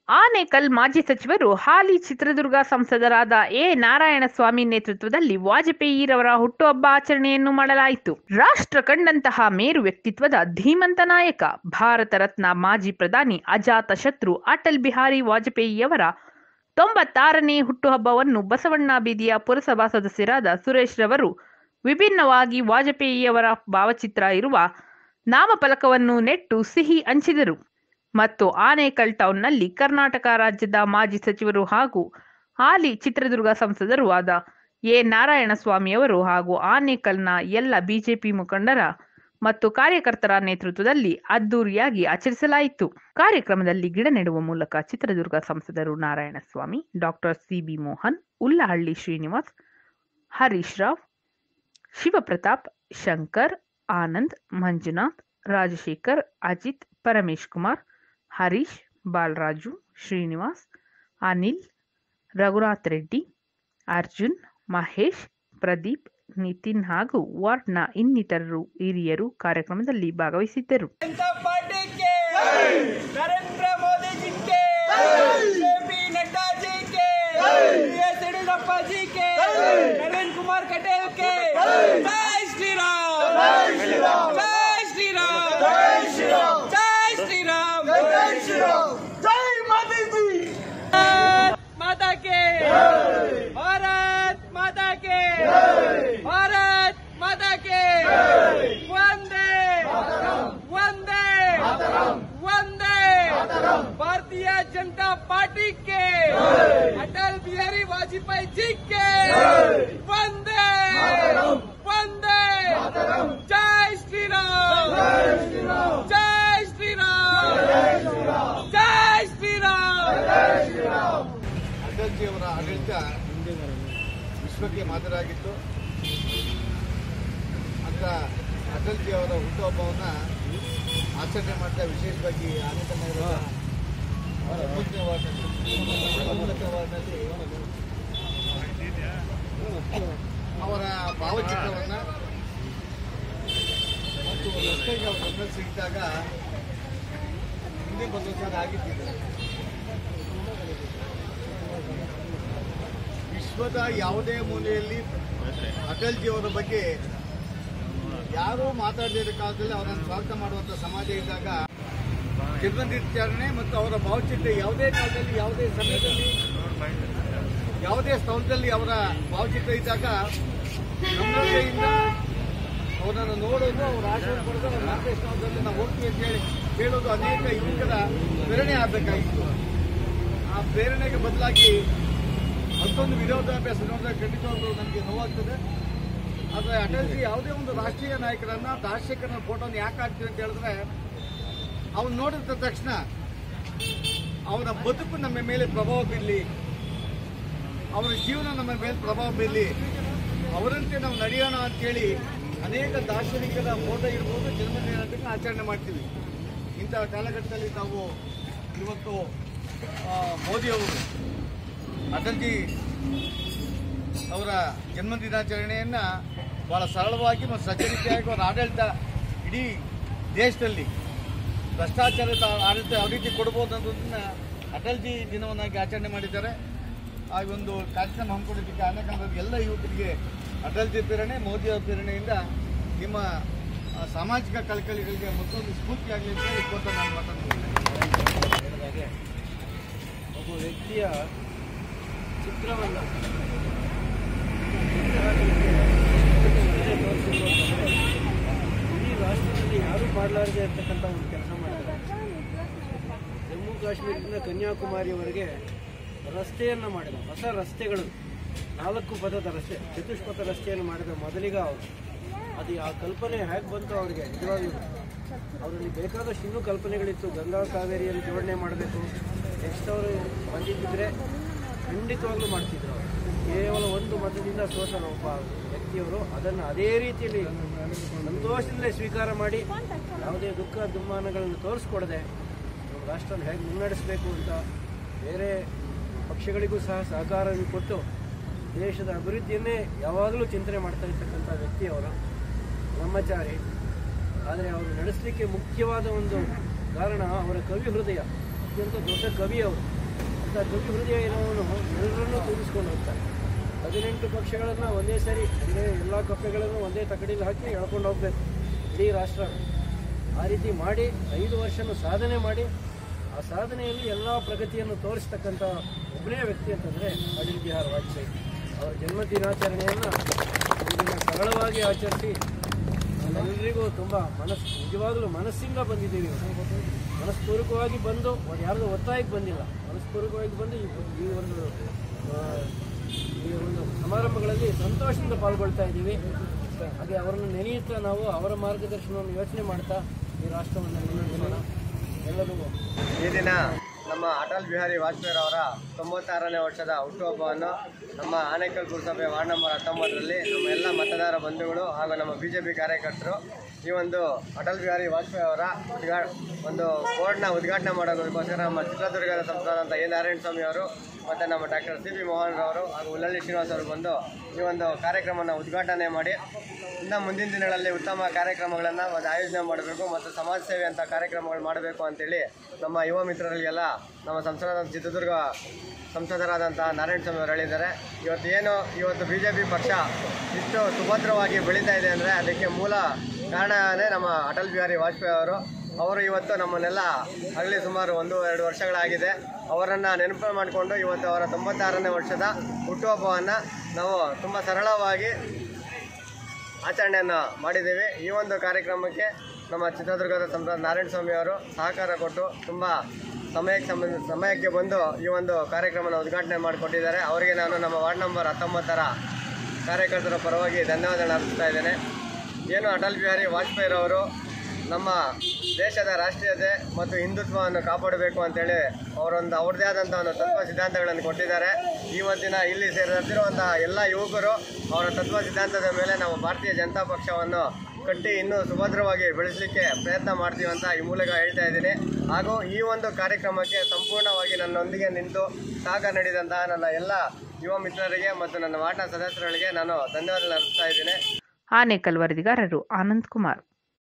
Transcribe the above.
ಆನೇಕಲ್ ಮಾಜಿ ಸಚಿವರು ಹಾಲಿ ಚಿತ್ರದುರ್ಗ ಸಂಸದರಾದ ಎ ನಾರಾಯಣಸ್ವಾಮಿ ನೇತೃತ್ವದಲ್ಲಿ ವಾಜಪೇಯಿರವರ ಹುಟ್ಟುಹಬ್ಬ ಆಚರಣೆಯನ್ನು ಮಾಡಲಾಯಿತು ರಾಷ್ಟ್ರ ಕಂಡಂತಹ ಮೇರು ವ್ಯಕ್ತಿತ್ವದ ಧೀಮಂತ ನಾಯಕ ಭಾರತ ರತ್ನ ಮಾಜಿ ಪ್ರಧಾನಿ ಅಜಾತ ಶತ್ರು ಅಟಲ್ ಬಿಹಾರಿ ವಾಜಪೇಯಿಯವರ ತೊಂಬತ್ತಾರನೇ ಹುಟ್ಟುಹಬ್ಬವನ್ನು ಬಸವಣ್ಣ ಬೀದಿಯ ಪುರಸಭಾ ಸದಸ್ಯರಾದ ಸುರೇಶ್ ರವರು ವಿಭಿನ್ನವಾಗಿ ವಾಜಪೇಯಿಯವರ ಭಾವಚಿತ್ರ ಇರುವ ನಾಮಫಲಕವನ್ನು ನೆಟ್ಟು ಸಿಹಿ ಹಂಚಿದರು ಮತ್ತು ಆನೇಕಲ್ ಟೌನ್ನಲ್ಲಿ ಕರ್ನಾಟಕ ರಾಜ್ಯದ ಮಾಜಿ ಸಚಿವರು ಹಾಗೂ ಹಾಲಿ ಚಿತ್ರದುರ್ಗ ಸಂಸದರು ಆದ ಎ ನಾರಾಯಣಸ್ವಾಮಿಯವರು ಹಾಗೂ ಆನೇಕಲ್ನ ಎಲ್ಲ ಬಿಜೆಪಿ ಮುಖಂಡರ ಮತ್ತು ಕಾರ್ಯಕರ್ತರ ನೇತೃತ್ವದಲ್ಲಿ ಅದ್ದೂರಿಯಾಗಿ ಆಚರಿಸಲಾಯಿತು ಕಾರ್ಯಕ್ರಮದಲ್ಲಿ ಗಿಡ ನೆಡುವ ಮೂಲಕ ಚಿತ್ರದುರ್ಗ ಸಂಸದರು ನಾರಾಯಣಸ್ವಾಮಿ ಡಾಕ್ಟರ್ ಸಿಬಿ ಮೋಹನ್ ಉಲ್ಲಹಳ್ಳಿ ಶ್ರೀನಿವಾಸ್ ಹರೀಶ್ ರಾವ್ ಶಿವಪ್ರತಾಪ್ ಶಂಕರ್ ಆನಂದ್ ಮಂಜುನಾಥ್ ರಾಜಶೇಖರ್ ಅಜಿತ್ ಪರಮೇಶ್ ಕುಮಾರ್ ಹರೀಶ್ ಬಾಲರಾಜು ಶ್ರೀನಿವಾಸ್ ಅನಿಲ್ ರಘುನಾಥ್ ರೆಡ್ಡಿ ಅರ್ಜುನ್ ಮಹೇಶ್ ಪ್ರದೀಪ್ ನಿತಿನ್ ಹಾಗೂ ವಾರ್ಡ್ನ ಇನ್ನಿತರರು ಹಿರಿಯರು ಕಾರ್ಯಕ್ರಮದಲ್ಲಿ ಭಾಗವಹಿಸಿದ್ದರು जनता पार्टी के नरेंद्र मोदी जी के जेपी नड्डा जी के एस येडियुरप्पा जी के नवीन कुमार कटेल के जय श्री राम जय श्री राम जय श्री राम जय श्री राम जय श्री राम जय मोदी जी माता के भारत माता के भारत माता के वंदे वंदे वंदे भारतीय जनता पार्टी के अटल बिहारी वाजपेयी जी के वंदे वंदे जय श्री राम जय श्री राम जय श्री राम ಅಟಲ್ಜಿಯವರ ಆಡಳಿತ ವಿಶ್ವಕ್ಕೆ ಮಾದರಿಯಾಗಿತ್ತು ಅಂತ ಅಟಲ್ಜಿಯವರ ಹುಟ್ಟುಹಬ್ಬವನ್ನು ಆಚರಣೆ ಮಾಡ್ತಾ ವಿಶೇಷವಾಗಿ ಆನೇಕಲ್ ನಗರದ ಒಂಬತ್ತನೇ ವಾರ್ಡ್ನಲ್ಲಿ ಒಂಬತ್ತನೇ ವಾರ್ಡ್ನಲ್ಲಿ ಅವರ ಭಾವಚಿತ್ರವನ್ನು ಮತ್ತು ರಸ್ತೆಗೆ ಅವರು ಗಮನ ಸಿಕ್ಕಿದಾಗ ಹಿಂದೆ ಬಂದು ಸಹ ಆಗಿದ್ದಿದೆ ವಿಶ್ವದ ಯಾವುದೇ ಮೂಲೆಯಲ್ಲಿ ಅಟಲ್ಜಿಯವರ ಬಗ್ಗೆ ಯಾರೂ ಮಾತಾಡದೇ ಇರೋ ಕಾಲದಲ್ಲಿ ಅವರನ್ನು ಸ್ವಾಗತ ಮಾಡುವಂಥ ಸಮಾಜ ಇದ್ದಾಗ ಜನ್ಮದಿನಾಚರಣೆ ಮತ್ತು ಅವರ ಭಾವಚಿತ್ರ ಯಾವುದೇ ಕಾಲದಲ್ಲಿ ಯಾವುದೇ ಸಮಯದಲ್ಲಿ ಯಾವುದೇ ಸ್ಥಳದಲ್ಲಿ ಅವರ ಭಾವಚಿತ್ರ ಇದ್ದಾಗ ನಮ್ರತೆಯಿಂದ ಅವರನ್ನು ನೋಡೋದು ಅವರ ಆಶೀರ್ವಾದ ಪಡೆದು ಅವರ ಮಾರ್ಗದರ್ಶನದಲ್ಲಿ ನಾವು ಹೋಗ್ತೀವಿ ಅಂತ ಹೇಳಿ ಹೇಳೋದು ಅನೇಕ ಯುವಕರ ಪ್ರೇರಣೆ ಆಗಬೇಕಾಗಿತ್ತು ಆ ಪ್ರೇರಣೆಗೆ ಬದಲಾಗಿ ಮತ್ತೊಂದು ವಿರೋಧಾಭ್ಯಾಸ ನೋಡಿದ್ರೆ ಖಂಡಿತವಾಗ್ಲೂ ನನಗೆ ನೋವಾಗ್ತದೆ ಆದರೆ ಅಟಲ್ಜಿ ಯಾವುದೇ ಒಂದು ರಾಷ್ಟ್ರೀಯ ನಾಯಕರನ್ನ ದಾರ್ಶನಿಕರ ಫೋಟೋನ ಯಾಕೆ ಹಾಕ್ತೀವಿ ಅಂತ ಹೇಳಿದ್ರೆ ಅವ್ನು ನೋಡಿದ ತಕ್ಷಣ ಅವನ ಬದುಕು ನಮ್ಮ ಮೇಲೆ ಪ್ರಭಾವ ಬೀರಲಿ ಅವರ ಜೀವನ ನಮ್ಮ ಮೇಲೆ ಪ್ರಭಾವ ಬೀರಲಿ ಅವರಂತೆ ನಾವು ನಡೆಯೋಣ ಅಂತೇಳಿ ಅನೇಕ ದಾರ್ಶನಿಕರ ಫೋಟೋ ಇರ್ಬೋದು ಜನ್ಮದಿನ ಆಚರಣೆ ಮಾಡ್ತೀವಿ ಇಂಥ ಕಾಲಘಟ್ಟದಲ್ಲಿ ನಾವು ಇವತ್ತು ಆ, ಮೋದಿಯವರು ಅಟಲ್ಜಿ ಅವರ ಜನ್ಮದಿನಾಚರಣೆಯನ್ನು ಭಾಳ ಸರಳವಾಗಿ ಮತ್ತು ಸಜ್ಜನಿಕೆಯಾಗಿ ಅವರ ಆಡಳಿತ ಇಡೀ ದೇಶದಲ್ಲಿ ಭ್ರಷ್ಟಾಚಾರದ ಆಡಳಿತ ಯಾವ ರೀತಿ ಕೊಡ್ಬೋದು ಅನ್ನೋದನ್ನ ಅಟಲ್ಜಿ ದಿನವನ್ನಾಗಿ ಆಚರಣೆ ಮಾಡಿದ್ದಾರೆ ಆ ಒಂದು ಕಾರ್ಯಕ್ರಮ ಹಮ್ಮಿಕೊಂಡಿದ್ದಕ್ಕೆ ಅನೇಕ ಎಲ್ಲ ಯುವಕರಿಗೆ ಅಟಲ್ಜಿ ಪ್ರೇರಣೆ ಮೋದಿಯವರ ಪ್ರೇರಣೆಯಿಂದ ನಿಮ್ಮ ಆ, ಸಾಮಾಜಿಕ ಕಳಕಳಿಗಳಿಗೆ ಮತ್ತೊಂದು ಸ್ಫೂರ್ತಿಯಾಗಲಿ ಅಂತ ಹೇಳಿ ಕೋತ ನಾನು ಮಾತನಾಡ್ತೀನಿ ಹೇಳಿದಾಗೆ ಒಬ್ಬ ವ್ಯಕ್ತಿಯ ಚಿತ್ರವನ್ನು ಇಡೀ ರಾಷ್ಟ್ರದಲ್ಲಿ ಯಾರೂ ಮಾಡಲಾರದೆ ಇರ್ತಕ್ಕಂಥ ಒಂದು ಕೆಲಸ ಮಾಡಿದ್ದಾರೆ ಜಮ್ಮು ಕಾಶ್ಮೀರದಿಂದ ಕನ್ಯಾಕುಮಾರಿಯವರೆಗೆ ರಸ್ತೆಯನ್ನು ಮಾಡಿದ ಹೊಸ ರಸ್ತೆಗಳು ನಾಲ್ಕು ಪಥದ ರಸ್ತೆ ಚತುಷ್ಪಥ ರಸ್ತೆಯನ್ನು ಮಾಡಿದ ಮೊದಲಿಗ ಅವರು ಅದು ಆ ಕಲ್ಪನೆ ಹೇಗೆ ಬಂತು ಅವರಿಗೆ ನಿಜವಾಗ್ಲೂ ಅವರಲ್ಲಿ ಬೇಕಾದಷ್ಟು ಇನ್ನೂ ಕಲ್ಪನೆಗಳಿತ್ತು ಗಂಗಾ ಕಾವೇರಿಯನ್ನು ಜೋಡಣೆ ಮಾಡಬೇಕು ನೆಕ್ಸ್ಟ್ ಅವರು ಬಂದಿದ್ದಿದ್ರೆ ಖಂಡಿತವಾಗ್ಲೂ ಮಾಡ್ತಿದ್ರು ಅವರು ಕೇವಲ ಒಂದು ಮತದಿಂದ ಸೋತ ಒಬ್ಬ ವ್ಯಕ್ತಿಯವರು ಅದನ್ನು ಅದೇ ರೀತಿಯಲ್ಲಿ ಸಂತೋಷದಲ್ಲೇ ಸ್ವೀಕಾರ ಮಾಡಿ ಯಾವುದೇ ದುಃಖ ದುಮ್ಮಾನಗಳನ್ನು ತೋರಿಸ್ಕೊಡದೆ ನಮ್ಮ ರಾಷ್ಟ್ರನ ಹೇಗೆ ಮುನ್ನಡೆಸಬೇಕು ಅಂತ ಬೇರೆ ಪಕ್ಷಗಳಿಗೂ ಸಹ ಸಹಕಾರವನ್ನು ಕೊಟ್ಟು ದೇಶದ ಅಭಿವೃದ್ಧಿಯನ್ನೇ ಯಾವಾಗಲೂ ಚಿಂತನೆ ಮಾಡ್ತಾ ಇರ್ತಕ್ಕಂಥ ವ್ಯಕ್ತಿಯವರು ಬ್ರಹ್ಮಚಾರಿ ಆದರೆ ಅವರು ನಡೆಸಲಿಕ್ಕೆ ಮುಖ್ಯವಾದ ಒಂದು ಕಾರಣ ಅವರ ಕವಿ ಹೃದಯ ಅತ್ಯಂತ ದೊಡ್ಡ ಕವಿ ಅವರು ಅಂತ ಕವಿ ಹೃದಯ ಇರೋವನು ಎಲ್ಲರನ್ನೂ ಕೂರಿಸ್ಕೊಂಡು ಹೋಗ್ತಾರೆ ಹದಿನೆಂಟು ಪಕ್ಷಗಳನ್ನು ಒಂದೇ ಸರಿ ಒಂದೇ ಎಲ್ಲ ಕಪ್ಪೆಗಳನ್ನು ಒಂದೇ ತಕಡಿಲಿ ಹಾಕಿ ಎಳ್ಕೊಂಡು ಹೋಗ್ಬೇಕು ಇಡೀ ರಾಷ್ಟ್ರ ಆ ರೀತಿ ಮಾಡಿ ಐದು ವರ್ಷನೂ ಸಾಧನೆ ಮಾಡಿ ಆ ಸಾಧನೆಯಲ್ಲಿ ಎಲ್ಲ ಪ್ರಗತಿಯನ್ನು ತೋರಿಸ್ತಕ್ಕಂಥ ಒಬ್ಬನೇ ವ್ಯಕ್ತಿ ಅಂತಂದರೆ ಅಟಲ್ ಬಿಹಾರ್ ವಾಜಪೇಯಿ ಅವರ ಜನ್ಮ ದಿನಾಚರಣೆಯನ್ನು ಇದನ್ನು ಸರಳವಾಗಿ ಆಚರಿಸಿ ನಾವೆಲ್ಲರಿಗೂ ತುಂಬ ಮನಸ್ಸು ನಿಜವಾಗಲೂ ಮನಸ್ಸಿಂದ ಬಂದಿದ್ದೀವಿ ಇವತ್ತು. ಮನಸ್ಪೂರ್ವಕವಾಗಿ ಬಂದು ಅವ್ರು ಯಾರ್ದು ಒತ್ತಾಯಕ್ಕೆ ಬಂದಿಲ್ಲ ಮನಸ್ಪೂರ್ವಕವಾಗಿ ಬಂದು ಈ ಈ ಒಂದು ಆ, ಈ ಒಂದು ಸಮಾರಂಭಗಳಲ್ಲಿ ಸಂತೋಷದಿಂದ ಪಾಲ್ಗೊಳ್ತಾ ಇದ್ದೀವಿ ಹಾಗೆ ಅವರನ್ನು ನೆನೆಯುತ್ತಾ ನಾವು ಅವರ ಮಾರ್ಗದರ್ಶನವನ್ನು ಯೋಚನೆ ಮಾಡ್ತಾ ಈ ರಾಷ್ಟ್ರವನ್ನು ಮುನ್ನಡೆಸೋಣ ಎಲ್ಲರಿಗೂ ಈ ದಿನ ನಮ್ಮ ಅಟಲ್ ಬಿಹಾರಿ ವಾಜಪೇಯಿ ಅವರ ತೊಂಬತ್ತಾರನೇ ವರ್ಷದ ಹುಟ್ಟುಹಬ್ಬವನ್ನು ನಮ್ಮ ಆನೇಕಲ್ ಪುರಸಭೆ ವಾರ್ಡ್ ನಂಬರ್ ಹತ್ತೊಂಬತ್ತರಲ್ಲಿ ನಮ್ಮ ಎಲ್ಲ ಮತದಾರ ಬಂಧುಗಳು ಹಾಗೂ ನಮ್ಮ ಬಿ ಜೆ ಪಿ ಕಾರ್ಯಕರ್ತರು ಈ ಒಂದು ಅಟಲ್ ಬಿಹಾರಿ ವಾಜಪೇಯಿ ಅವರ ಉದ್ಘಾ ಒಂದು ಬೋರ್ಡ್ನ ಉದ್ಘಾಟನೆ ಮಾಡೋದಕ್ಕೋಸ್ಕರ ನಮ್ಮ ಚಿತ್ರದುರ್ಗದ ಸಂಸದಾದಂಥ ಎ ನಾರಾಯಣ ಸ್ವಾಮಿ ಅವರು ಮತ್ತು ನಮ್ಮ ಡಾಕ್ಟರ್ ಸಿ ಬಿ ಮೋಹನ್ ಅವರು ಹಾಗೂ ಉಲ್ಲಳ್ಳಿ ಶ್ರೀನಿವಾಸ್ ಅವರು ಬಂದು ಈ ಒಂದು ಕಾರ್ಯಕ್ರಮನ ಉದ್ಘಾಟನೆ ಮಾಡಿ ಇನ್ನು ಮುಂದಿನ ದಿನಗಳಲ್ಲಿ ಉತ್ತಮ ಕಾರ್ಯಕ್ರಮಗಳನ್ನು ಒಂದು ಆಯೋಜನೆ ಮಾಡಬೇಕು ಮತ್ತು ಸಮಾಜ ಸೇವೆ ಅಂತ ಕಾರ್ಯಕ್ರಮಗಳು ಮಾಡಬೇಕು ಅಂತೇಳಿ ನಮ್ಮ ಯುವ ಮಿತ್ರರಿಗೆಲ್ಲ ನಮ್ಮ ಸಂಸದ ಚಿತ್ರದುರ್ಗ ಸಂಸದರಾದಂಥ ನಾರಾಯಣ ಸ್ವಾಮಿ ಅವರು ಹೇಳಿದ್ದಾರೆ ಇವತ್ತು ಏನು ಇವತ್ತು ಬಿ ಜೆ ಪಿ ಪಕ್ಷ ಇಷ್ಟು ಸುಭದ್ರವಾಗಿ ಬೆಳೀತಾ ಇದೆ ಅಂದರೆ ಅದಕ್ಕೆ ಮೂಲ ಕಾರಣನೇ ನಮ್ಮ ಅಟಲ್ ಬಿಹಾರಿ ವಾಜಪೇಯಿ ಅವರು ಅವರು ಇವತ್ತು ನಮ್ಮನ್ನೆಲ್ಲ ಆಗಲಿ ಸುಮಾರು ಒಂದು ಎರಡು ವರ್ಷಗಳಾಗಿದೆ ಅವರನ್ನು ನೆನಪು ಮಾಡಿಕೊಂಡು ಇವತ್ತು ಅವರ ತೊಂಬತ್ತಾರನೇ ವರ್ಷದ ಹುಟ್ಟುಹಬ್ಬವನ್ನು ನಾವು ತುಂಬ ಸರಳವಾಗಿ ಆಚರಣೆಯನ್ನು ಮಾಡಿದ್ದೇವೆ ಈ ಒಂದು ಕಾರ್ಯಕ್ರಮಕ್ಕೆ ನಮ್ಮ ಚಿತ್ರದುರ್ಗದ ಸಂಸದ ನಾರಾಯಣ ಸ್ವಾಮಿ ಅವರು ಸಹಕಾರ ಕೊಟ್ಟು ತುಂಬ ಸಮಯಕ್ಕೆ ಸಂಬಂಧ ಸಮಯಕ್ಕೆ ಬಂದು ಈ ಒಂದು ಕಾರ್ಯಕ್ರಮನ ಉದ್ಘಾಟನೆ ಮಾಡಿಕೊಟ್ಟಿದ್ದಾರೆ ಅವರಿಗೆ ನಾನು ನಮ್ಮ ವಾರ್ಡ್ ನಂಬರ್ ಹತ್ತೊಂಬತ್ತರ ಕಾರ್ಯಕರ್ತರ ಪರವಾಗಿ ಧನ್ಯವಾದ ಅರ್ಪಿಸ್ತಾ ಇದ್ದೇನೆ ಏನು ಅಟಲ್ ಬಿಹಾರಿ ವಾಜಪೇಯಿರವರು ನಮ್ಮ ದೇಶದ ರಾಷ್ಟ್ರೀಯತೆ ಮತ್ತು ಹಿಂದುತ್ವವನ್ನು ಕಾಪಾಡಬೇಕು ಅಂತೇಳಿ ಅವರೊಂದು ಅವ್ರದ್ದೇ ಆದಂಥ ಒಂದು ತತ್ವ ಸಿದ್ಧಾಂತಗಳನ್ನು ಕೊಟ್ಟಿದ್ದಾರೆ ಇವತ್ತಿನ ಇಲ್ಲಿ ಸೇರಿರುವಂತಹ ಎಲ್ಲ ಯುವಕರು ಅವರ ತತ್ವ ಸಿದ್ಧಾಂತದ ಮೇಲೆ ನಾವು ಭಾರತೀಯ ಜನತಾ ಪಕ್ಷವನ್ನು ಕಟ್ಟಿ ಇನ್ನೂ ಸುಭದ್ರವಾಗಿ ಬೆಳೆಸಲಿಕ್ಕೆ ಪ್ರಯತ್ನ ಮಾಡ್ತೀವಿ ಅಂತ ಈ ಮೂಲಕ ಹೇಳ್ತಾ ಇದ್ದೀನಿ ಹಾಗೂ ಈ ಒಂದು ಕಾರ್ಯಕ್ರಮಕ್ಕೆ ಸಂಪೂರ್ಣವಾಗಿ ನನ್ನೊಂದಿಗೆ ನಿಂತು ಸಹಕಾರ ನೀಡಿದಂತಹ ನನ್ನ ಎಲ್ಲ ಯುವ ಮಿತ್ರರಿಗೆ ಮತ್ತು ನನ್ನ ವಾರ್ಡ್ನ ಸದಸ್ಯರುಗಳಿಗೆ ನಾನು ಧನ್ಯವಾದ ಅರ್ಪಿಸ್ತಾ ಇದ್ದೀನಿ ಆನೇಕಲ್ ವರದಿಗಾರರು ಆನಂದ್ ಕುಮಾರ್